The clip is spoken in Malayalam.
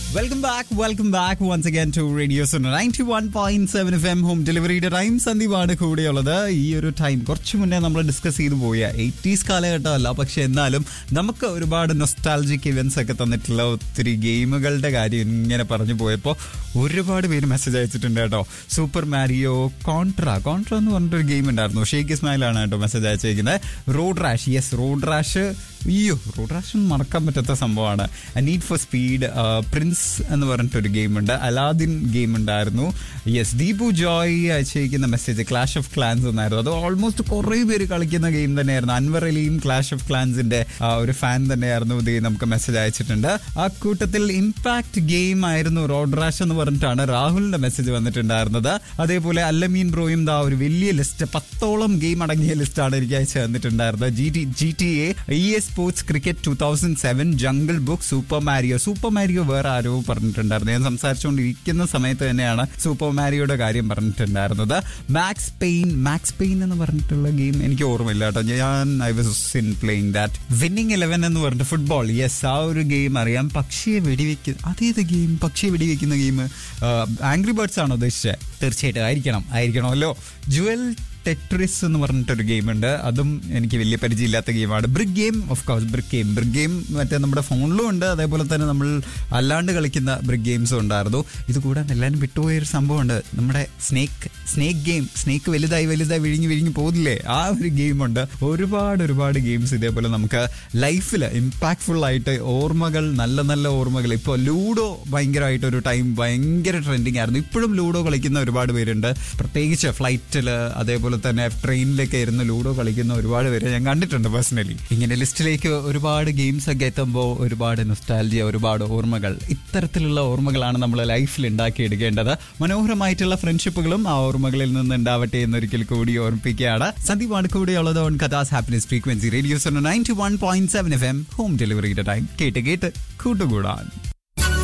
welcome back welcome back once again to radio ninety one point seven F M home ഡെലിവറിയുടെ ടൈം സന്ദീപാണ് കൂടെയുള്ളത് ഈ ഒരു ടൈം കുറച്ച് മുന്നേ നമ്മൾ ഡിസ്കസ് ചെയ്തു പോയ എയ്റ്റീസ് കാലഘട്ടമല്ല പക്ഷെ എന്നാലും നമുക്ക് ഒരുപാട് നൊസ്റ്റാൾജിക് ഇവന്റ്സ് ഒക്കെ തന്നിട്ടുള്ള ഒത്തിരി ഗെയിമുകളുടെ കാര്യം ഇങ്ങനെ പറഞ്ഞു പോയപ്പോൾ ഒരുപാട് പേര് മെസ്സേജ് അയച്ചിട്ടുണ്ട് കേട്ടോ സൂപ്പർ മാരിയോ കോൺട്ര കോൺട്ര എന്ന് പറഞ്ഞിട്ടൊരു ഗെയിം ഉണ്ടായിരുന്നു ഷേക്ക് ഇസ്മായിലാണ് കേട്ടോ മെസ്സേജ് അയച്ചിരിക്കുന്നത് road rash yes road rash അയ്യോ റോഡ് റാഷ് ഒന്നും മറക്കാൻ പറ്റാത്ത സംഭവമാണ് നീഡ് ഫോർ സ്പീഡ് പ്രിൻസ് എന്ന് പറഞ്ഞിട്ടൊരു ഗെയിം ഉണ്ട് അലാദിൻ ഗെയിം ഉണ്ടായിരുന്നു യെസ് ദീപു ജോയ് അയച്ചിരിക്കുന്ന മെസ്സേജ് ക്ലാഷ് ഓഫ് ക്ലാൻസ് എന്നായിരുന്നു അത് ഓൾമോസ്റ്റ് കുറേ പേര് കളിക്കുന്ന ഗെയിം തന്നെയായിരുന്നു അൻവർ അലിയും ക്ലാഷ് ഓഫ് ക്ലാൻസിന്റെ ഒരു ഫാൻ തന്നെയായിരുന്നു ഇത് നമുക്ക് മെസ്സേജ് അയച്ചിട്ടുണ്ട് ആ കൂട്ടത്തിൽ ഇമ്പാക്ട് ഗെയിം ആയിരുന്നു റോഡ് റാഷ് എന്ന് പറഞ്ഞിട്ടാണ് രാഹുലിന്റെ മെസ്സേജ് വന്നിട്ടുണ്ടായിരുന്നത് അതേപോലെ അല്ലമീൻ ബ്രോയും ദാ ഒരു വലിയ ലിസ്റ്റ് പത്തോളം ഗെയിം അടങ്ങിയ ലിസ്റ്റാണ് എനിക്ക് അയച്ചു തന്നിട്ടുണ്ടായിരുന്നത് G T G T A E A Sports Cricket two thousand seven Jungle Book Super Mario Super Mario വേറെ ആരോ പറഞ്ഞിട്ടുണ്ടായിരുന്നു ഞാൻ സംസാരിച്ചുകൊണ്ടിരിക്കുന്ന സമയത്ത് തന്നെയാണ് സൂപ്പർ മാരിയോയുടെ കാര്യം പറഞ്ഞിട്ടുണ്ടായിരുന്നത് മാക്സ് പെയിൻ മാക്സ് പെയിൻ എന്ന് പറഞ്ഞിട്ടുള്ള ഗെയിം എനിക്ക് ഓർമ്മയില്ല കേട്ടോ ഞാൻ I was in playing that winning eleven എന്ന് പറഞ്ഞിട്ട് ഫുട്ബോൾ യെസ് ആ ഒരു ഗെയിം അറിയാം പക്ഷിയെ വെടിവെക്കുന്ന അതേത് ഗെയിം പക്ഷിയെ വെടിവെക്കുന്ന ഗെയിം ആംഗ്രി ബേർഡ്സ് ആണോ ഉദ്ദേശിച്ചത് തീർച്ചയായിട്ടും ആയിരിക്കണം ആയിരിക്കണമല്ലോ ജുവൽ ടെട്രിസ് എന്ന് പറഞ്ഞിട്ടൊരു ഗെയിം ഉണ്ട് അതും എനിക്ക് വലിയ പരിചയമില്ലാത്ത ഗെയിമാണ് brick game of course brick game brick game മറ്റേ നമ്മുടെ ഫോണിലും ഉണ്ട് അതേപോലെ തന്നെ നമ്മൾ അല്ലാണ്ട് കളിക്കുന്ന ബ്രിക്ക് ഗെയിംസും ഉണ്ടായിരുന്നു ഇത് കൂടാതെ എല്ലാവരും വിട്ടുപോയൊരു സംഭവമുണ്ട് നമ്മുടെ സ്നേക്ക് സ്നേക്ക് ഗെയിം സ്നേക്ക് വലുതായി വലുതായി വിഴിഞ്ഞ് വിഴിഞ്ഞ് പോകുന്നില്ലേ ആ ഒരു ഗെയിമുണ്ട് ഒരുപാട് ഒരുപാട് ഗെയിംസ് ഇതേപോലെ നമുക്ക് ലൈഫിൽ ഇമ്പാക്ട്ഫുൾ ആയിട്ട് ഓർമ്മകൾ നല്ല നല്ല ഓർമ്മകൾ ഇപ്പോൾ ലൂഡോ ഭയങ്കരമായിട്ട് ഒരു ടൈം ഭയങ്കര ട്രെൻഡിങ് ആയിരുന്നു ഇപ്പോഴും ലൂഡോ കളിക്കുന്ന ഒരുപാട് പേരുണ്ട് പ്രത്യേകിച്ച് ഫ്ലൈറ്റിൽ അതേപോലെ തന്നെ ട്രെയിനിലൊക്കെ ഇരുന്ന് ലൂഡോ കളിക്കുന്ന ഒരുപാട് പേര് ഞാൻ കണ്ടിട്ടുണ്ട് പേഴ്സണലി ഇങ്ങനെ ലിസ്റ്റിലേക്ക് ഒരുപാട് ഗെയിംസ് ഒക്കെ എത്തുമ്പോൾ ഒരുപാട് നൊസ്റ്റാലജിയ ഒരുപാട് ഓർമ്മകൾ ഇത്തരത്തിലുള്ള ഓർമ്മകളാണ് നമ്മൾ ലൈഫിൽ ഉണ്ടാക്കിയെടുക്കേണ്ടത് മനോഹരമായിട്ടുള്ള ഫ്രണ്ട്ഷിപ്പുകളും ആ ഓർമ്മകളിൽ നിന്ന് ഉണ്ടാവട്ടെ എന്നൊരിക്കൽ കൂടി ഓർമ്മിപ്പിക്കുകയാണ് സന്ദീപാണ് കൂടെയുള്ളത് ഓൺ കഥാസ് happiness frequency radios ninety one point seven F M home ഡെലിവറിയുടെ ടൈം കേട്ട് കേട്ട് കൂട്ടുകൂടാൻ